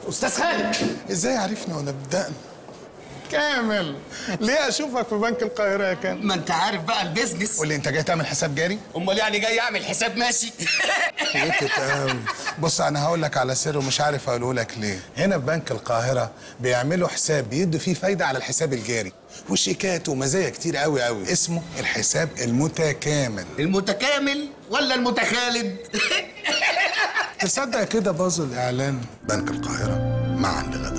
استاذ خالد ازاي عرفني وانا بدقن كامل ليه اشوفك في بنك القاهره يا كامل ما انت عارف بقى البيزنس قول لي انت جاي تعمل حساب جاري امال يعني جاي اعمل حساب ماشي وقت قوي بص انا هقول لك على سر ومش عارف اقوله لك ليه هنا في بنك القاهره بيعملوا حساب بيدوا فيه فايده على الحساب الجاري وشيكات ومزايا كتير قوي قوي اسمه الحساب المتكامل المتكامل ولا المتخالد تصدق كده باظ الاعلان بنك القاهره معا لغدا